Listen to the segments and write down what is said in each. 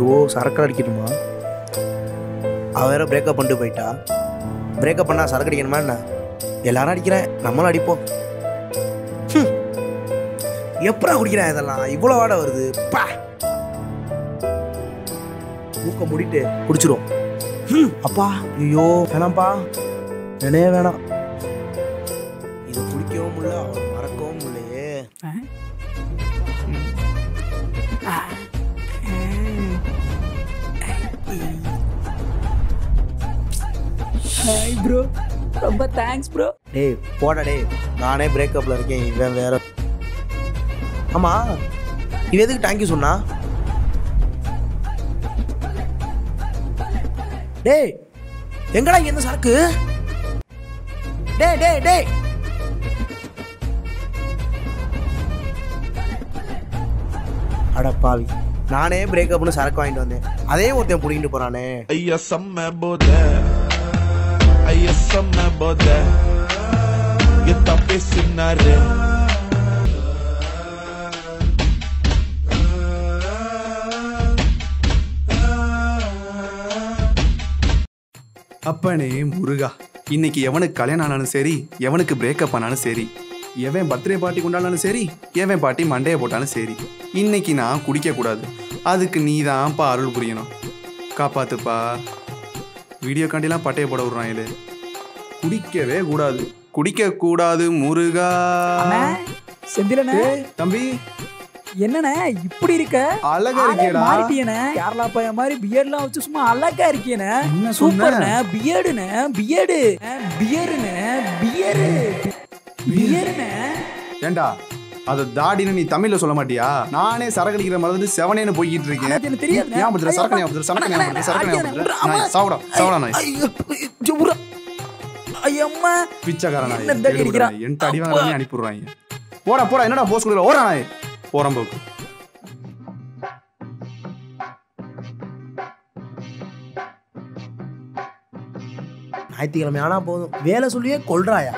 சரக்கு அடிக்கணுமா அவ வேற பிரேக்கப் பண்ணிட்டு போயிட்டா பிரேக்கப் பண்ணா சரக்கு அடிக்கணுமா என்ன எல்லாரும் அடிக்கிறேன் நம்மளும் அடிப்போம் ஹம். எப்படா குடிக்கிறேன் இதெல்லாம் இவ்வளோ வாட வருது பா மூக்க மூடிட்டு குடிச்சிரும் ஹம். அப்பா ஐயோ வேணாம்ப்பா வேணே வேணாம் இது குடிக்கவும் முடியல அவளை மறக்கவும் முடியலையே ஹாய் ப்ரோ ரொம்ப தேங்க்ஸ் ப்ரோ டேய் போடா டேய் நானே பிரேக்கப்ல இருக்கேன் இவன் வேற ஆமா இவ எதுக்கு தேங்க்யூ சொன்னா டேய் எங்கடா இங்க இந்த சரக்கு டேய் டேய் டேய் அட பாவி நானே பிரேக்கப்னு சரக்கு வாங்கிட்டு வந்தேன் அதே ஒருத்தன் புடிங்கிட்டு போறானே ஐயா செம்ம போத ஐயா செம்ம போத எத்தா பேசினாரு அப்பனே முருகா இன்னைக்கு எவனுக்கு கல்யாணம் ஆனாலும் சரி எவனுக்கு பிரேக்கப் ஆனாலும் சரி எவன் பர்த்டே பார்ட்டி கொண்டாடினாலும் சரி எவன் பார்ட்டி மண்டையை போட்டாலும் சரி இன்னைக்கு நான் குடிக்க கூடாது அதுக்கு நீ தான்ப்பா அருள் புரியணும் காப்பாத்துப்பா வீடியோ காண்டிலாம் பட்டையை போட விடுறாங்களே குடிக்கவே கூடாது குடிக்க கூடாது முருகா அண்ணே செந்திலண்ணே ஏய், தம்பி என்னண்ணே இப்படி இருக்க அழகா ஆளே இருக்கியடா மாறிட்டியேண்ணே கேரளா பையன் மாதிரி பியர்ட்லாம் வச்சு சும்மா அழகா இருக்கியண்ணே என்ன சொன்ன? சூப்பர்ண்ணே பியர்டுண்ணே பியர்டு பியருண்ணே பியரு பியருண்ணே ஏண்டா அது தாடின்னு நீ தமிழ்ல சொல்ல மாட்டியா நானே சரக்கு அடிக்கிற மாதிரி செவனேன்னு போய்கிட்டு இருக்கேன் அது எனக்கு தெரியாதுண்ணே. ஞாபகத்துல சரக்கு ஐயோ, ஞாபகத்துல சரக்கு அண்ணா, ஞாபகத்துல சரக்கு அண்ணா, ஞாபகத்துல அண்ணா, நாய், சாவுடா சாவுடா நாய் ஐயோ ஜுபுரா ஐயம்மா பிச்சைக்கார நாய் என்ன தடி கேடு அடிக்கிறான்? நாய், என்கிட்ட அடி வாங்கி அனுப்பிடுறாங்க போடா போடா என்னடா போஸ் கொடுக்குற ஓடா நாய் போறேன் போக்கு ஞாயிற்றுக்கிழமை ஆனா போதும் வேலை சொல்லியே கொல்றாயா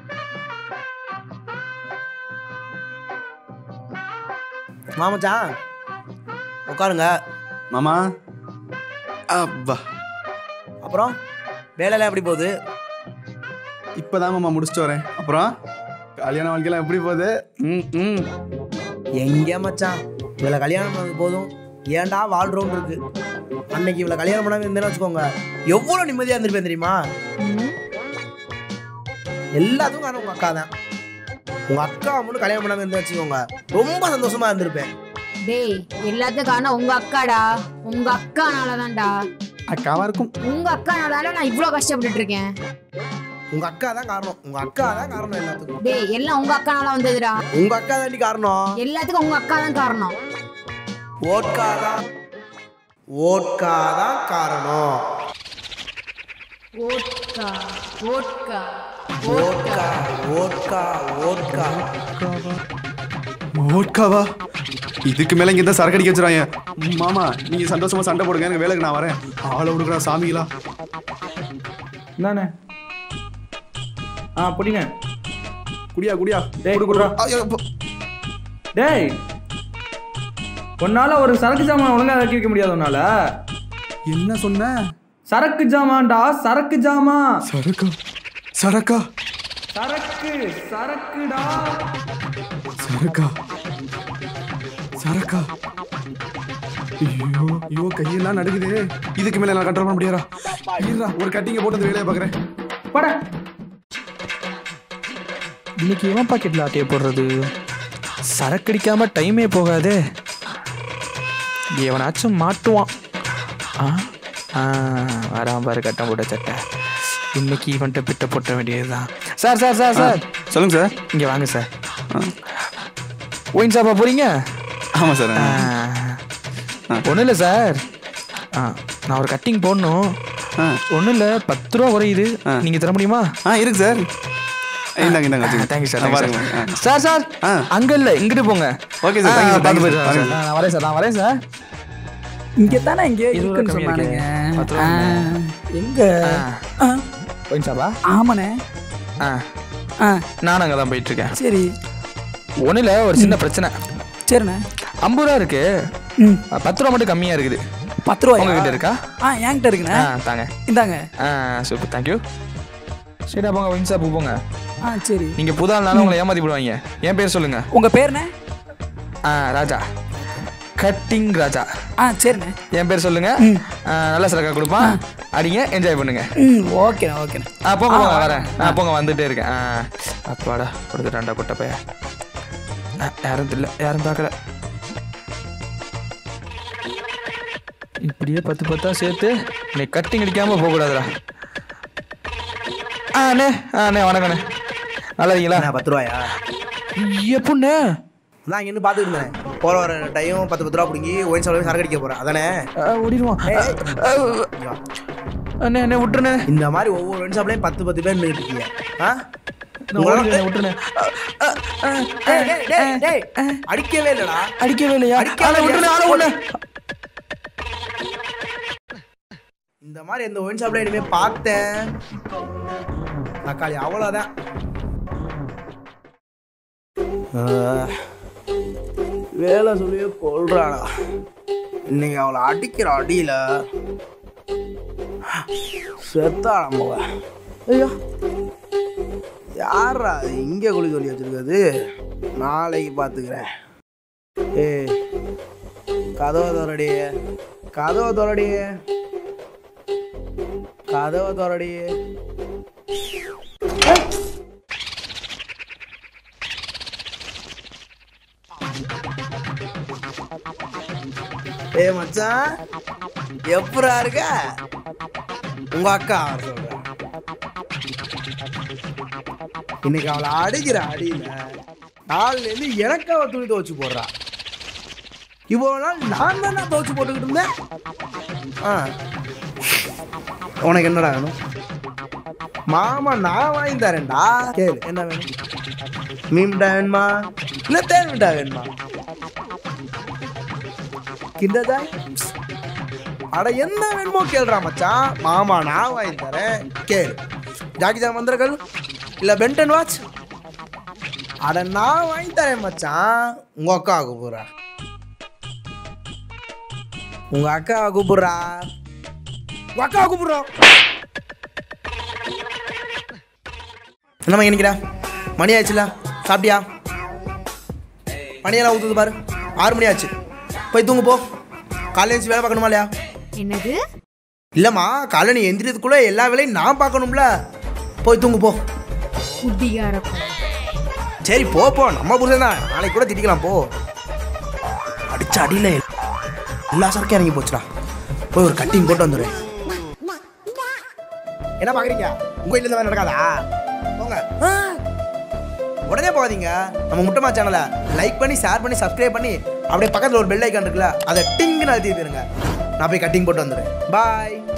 மாமச்சான் உட்காருங்க மாமா அப்பா அப்புறம் வேலையெல்லாம் எப்படி போகுது இப்பதான் மாமா முடிச்சுட்டு வரேன் அப்புறம் கல்யாண வாழ்க்கையெல்லாம் எப்படி போகுது ம் ம் எங்க மச்சான் இவளை கல்யாணம் பண்ணது போதும் ஏன்டா வாழ்றோம் இருக்கு அன்னைக்கு இவளை கல்யாணம் பண்ணாம இருந்தேன்னு வச்சுக்கோங்க எவ்வளவு நிம்மதியா இருந்திருப்பேன் தெரியுமா எல்லாத்துக்கும் காரணம் உங்க அக்கா தான் உங்க அக்கா மட்டும் கல்யாணம் பண்ணாம இருந்தா வச்சுக்கோங்க ரொம்ப சந்தோஷமா இருந்திருப்பேன் டேய் எல்லாத்துக்கும் காரணம் உங்க அக்காடா உங்க அக்கானால தான்டா அக்காவா இருக்கும் உங்க அக்கானால நான் இவ்ளோ கஷ்டப்பட்டுட்டு இருக்கேன் உங்க அக்கா தான் காரணம் உங்க அக்கா தான் காரணம் எல்லாத்துக்கும் டேய் எல்லாம் உங்க அக்கானால வந்ததுடா உங்க அக்கா தாண்டி காரணம் எல்லாத்துக்கும் உங்க அக்கா தான் காரணம் ஓட்கா தான் ஓட்கா தான் காரணம் vodka vodka vodka vodka vodka ஓட்காவா இதுக்கு மேல இங்க தான் சரக்கு அடிக்க வச்சுறாங்க மாமா நீங்க சந்தோஷமா சண்டை போடுங்க எனக்கு வேலைக்கு நான் வரேன் ஆளை விடுக்கிறா சாமிகளா என்னண்ணே ஆ பிடிங்க குடியா குடியா டேய், குடு, குடு. குடுறா. ஐயோ, அப்பா. டேய் உன்னால ஒரு சரக்கு ஜாமான் ஒழுங்கா இறக்கி வைக்க முடியாது உன்னால என்ன சொன்ன சரக்கு ஜாமான்டா சரக்கு ஜாமான் சரக்கா சரக்கா சரக்கு சரக்குடா சரக்கா சரக்கா ஐயோ ஐயோ கையெல்லாம் நடுக்குது இதுக்கு மேல நான் கண்ட்ரோல் பண்ண முடியாதா இருடா ஒரு கட்டிங்க போட்டு அந்த வேலையை பாக்குறேன் பட இன்னைக்கு எவன் பாக்கெட்ல ஆட்டையை போடுறது சரக்கு அடிக்காம டைமே போகாதே எவனாச்சும் மாட்டுவான் ஆ ஆ வரான் பாரு கட்டம் போட்ட சட்டை இன்னைக்கு இவன்ட்ட பிட்ட போட்ட வேண்டியதுதான் சார் சார் சார் சார் சொல்லுங்க சார் இங்க வாங்க சார் ஒயின் சாப்பா போறீங்க ஆமா சார் ஒன்றும் இல்லை சார் ஆ நான் ஒரு கட்டிங் போடணும் ஆ. ஒன்றும் இல்லை பத்து ரூபா குறையுது நீங்கள் தர முடியுமா ஆ இருக்கு சார் இந்தாங்க இந்தாங்க வச்சுக்கோங்க. தேங்க்யூ சார் ஆ, thank you பாருங்க சார். ஆ. சார் சார் ஆ. அங்க இல்ல இங்கிட்டு போங்க Okay sir, thank you sir, thank you பார்த்து sir. போயிட்டு வாங்க பாருங்க. சார். நான் வரேன் சார் நான் வரேன் சார் இங்க தானே இங்க இருபது இருக்குன்னு கம்மியா சொன்னானுங்க இருக்கு. பத்து ரூபா ஆ, எங்க ஆ, ஒயின் சாப்பா ஆமாண்ணே ஆ ஆ நானும் அங்கே தான் போயிட்டு இருக்கேன் சரி ஒன்றும் இல்லை ஒரு சின்ன பிரச்சனை சரிண்ணே ஐம்பது ரூபா இருக்கு ம் பத்து ரூபா மட்டும் கம்மியாக இருக்குது பத்து ரூபாய் உங்ககிட்ட இருக்கா ஆ என்கிட்ட இருக்குண்ணே ஆ தாங்க இந்தாங்க ஆ சூப்பர் தேங்க்யூ சரிடா போங்க வின் ஷாப்பு போங்க ஆ சரி நீங்கள் புது ஆள்னாலும் உங்களை ஏமாற்றி போடுவாங்க என் பேர் சொல்லுங்க உங்கள் பேருண்ணே ஆ ராஜா கட்டிங் ராஜா ஆ சரிண்ணே என் பேர் சொல்லுங்க ஆ, நல்ல சிலக்கா கொடுப்பான் அடிங்க என்ஜாய் பண்ணுங்க ம் ஓகேண்ணே ஓகேண்ணே ஆ போங்க போங்க வரேன் ஆ போங்க வந்துட்டே இருக்கேன் ஆ அப்பாடா கொடுத்துட்டான்டா குட்ட பைய ஆ, யாரும் இல்லை யாரும் பார்க்கல இப்படியே பத்து பத்தா சேர்த்து நீ கட்டிங் அடிக்காம போகக்கூடாதுடா ஆ அண்ணே ஆ அண்ணே வணக்கண்ணே நல்லா இருக்கீங்களா என்ன பத்து ரூபாயா எப்படிண்ணே நான் இங்கே பார்த்துட்டு இருந்தேன் போகிற வர டைம் பத்து பத்து ரூபா பிடிங்கி ஒயின் சாப்பிட சரக்கு அடிக்க போகிறேன் அதானே ஓடிடுவான் அண்ணே அண்ணே விட்டுருண்ணே இந்த மாதிரி ஒவ்வொரு ஒயின் ஷாப்லையும் பத்து பத்து பேர் நின்றுட்டு இருக்கீங்க ஆ நான் ஓடிடுறேன், விட்டுருண்ணே டேய், டேய், டேய், டேய். அடிக்கவே இல்லடா அடிக்கவே இல்லையா அடிக்கவே ஆளை விட்டுருண்ணே ஆளை இல்லையா? விட்டுருண்ணே இந்த மாதிரி எந்த ஒயின் ஷாப்ல இனிமே பார்த்தேன் தக்காளி அவ்வளோதான் வேலை சொல்லியே கொள்றாடா இன்னைக்கு அவளை அடிக்கிற அடியில செத்தாடா மக ஐயோ யாரா அது இங்கே குழி சொல்லி வச்சிருக்கிறது நாளைக்கு பார்த்துக்கிறேன் ஏய் கதவை தோரடி கதவை தோரடி கதவை தோரடி ஏ மச்சான் எப்பரா இருக்க உங்க அக்கா வர சொல்றேன் இன்னைக்கு அவளை அடிக்கிற அடியில நாள்ல இருந்து எனக்கு அவ துணி துவச்சு போடுறா இவ்வளோ நாள் நான் தானே துவச்சு போட்டுக்கிட்டு இருந்தேன் ஆ உனக்கு என்னடா வேணும் மாமா நான் வாங்கி தரேன்டா கேளு என்ன வேணும் மீன் மிட்டாய் வேணுமா இல்லை தேன் மிட்டாய் வேணுமா கிண்டதாய் அட என்ன வேணுமோ கேளுடா மச்சான் மாமா நான் வாங்கி தரேன் கேளு ஜாக்கி ஜாம் மந்திரங்கள் இல்லை பென்டன் வாட்ச் அட நான் வாங்கி தரேன் மச்சான் உங்க அக்கா கூப்பிடுறா உங்க அக்கா கூப்பிடுறா உங்க அக்கா கூப்பிடுறோம் என்னம்மா நினைக்கிறா மணி ஆச்சுல சாப்பிட்டியா பனியெல்லாம் ஊற்றுது பாரு ஆறு மணி ஆச்சு போய் தூங்கு போ காலையில எழுந்துச்சு வேலை பார்க்கணுமா இல்லையா என்னது இல்லைம்மா காலைல நீ எந்திரத்துக்குள்ளே எல்லா வேலையும் நான் பார்க்கணும்ல போய் தூங்கு போ குட்டியாரப்பா சரி போ போ நம்ம புருஷன் தான் நாளைக்கு கூட திட்டிக்கலாம் போ அடிச்ச அடியில் எல்லா சரக்கும் இறங்கி போச்சுடா போய் ஒரு கட்டிங் போட்டு வந்துடுறேன் என்ன பார்க்குறீங்க உங்கள் வீட்டில் இந்த மாதிரி நடக்காதா போங்க ஆ. உடனே போகாதீங்க நம்ம முட்டமா சேனலை லைக் பண்ணி ஷேர் பண்ணி சப்ஸ்கிரைப் பண்ணி அப்படியே பக்கத்தில் ஒரு பெல் ஐக்கான் இருக்குல்ல அதை டிங்னு அழுத்தி போயிருங்க நான் போய் கட்டிங் போட்டு வந்துடுறேன் பாய்